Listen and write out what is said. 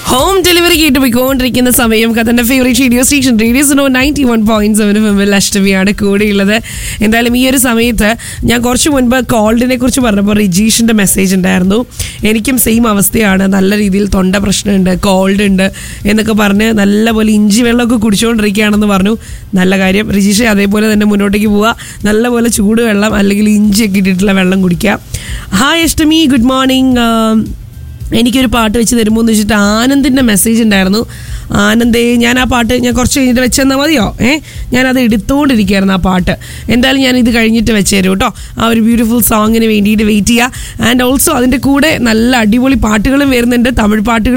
home delivery കേട്ട് പോയിക്കൊണ്ടിരിക്കുന്ന സമയം കഥന്റെ favourite radio station radio so ninety one point seven ഫിമിൽ അഷ്ടമിയാണ് കൂടെയുള്ളത് എന്തായാലും ഈ ഒരു സമയത്ത് ഞാൻ കുറച്ച് മുൻപ് കോൾഡിനെ കുറിച്ച് പറഞ്ഞപ്പോൾ റിജീഷിന്റെ മെസ്സേജ് ഉണ്ടായിരുന്നു എനിക്കും സെയിം അവസ്ഥയാണ് നല്ല രീതിയിൽ തൊണ്ട പ്രശ്നമുണ്ട് കോൾഡ് ഉണ്ട് എന്നൊക്കെ പറഞ്ഞ് നല്ലപോലെ ഇഞ്ചി വെള്ളമൊക്കെ കുടിച്ചുകൊണ്ടിരിക്കുകയാണെന്ന് പറഞ്ഞു നല്ല കാര്യം റിജീഷ് അതേപോലെ തന്നെ മുന്നോട്ടേക്ക് പോവുക നല്ലപോലെ ചൂടുവെള്ളം അല്ലെങ്കിൽ ഇഞ്ചിയൊക്കെ ഇട്ടിട്ടുള്ള വെള്ളം കുടിക്കുക ഹായ് അഷ്ടമി ഗുഡ് മോർണിംഗ് എനിക്കൊരു പാട്ട് വെച്ച് തരുമോ എന്ന് വെച്ചിട്ട് ആനന്ദിൻ്റെ മെസ്സേജ് ഉണ്ടായിരുന്നു ആനന്ദേ ഞാൻ ആ പാട്ട് ഞാൻ കുറച്ച് കഴിഞ്ഞിട്ട് വെച്ചെന്നാൽ മതിയോ ഏ ഞാനത് എടുത്തുകൊണ്ടിരിക്കുകയായിരുന്നു ആ പാട്ട് എന്തായാലും ഞാൻ ഇത് കഴിഞ്ഞിട്ട് വെച്ച് തരും കേട്ടോ ആ ഒരു ബ്യൂട്ടിഫുൾ സോങ്ങിന് വേണ്ടിയിട്ട് വെയിറ്റ് ചെയ്യുക ആൻഡ് ഓൾസോ അതിൻ്റെ കൂടെ നല്ല അടിപൊളി പാട്ടുകളും വരുന്നുണ്ട് തമിഴ് പാട്ടുകൾ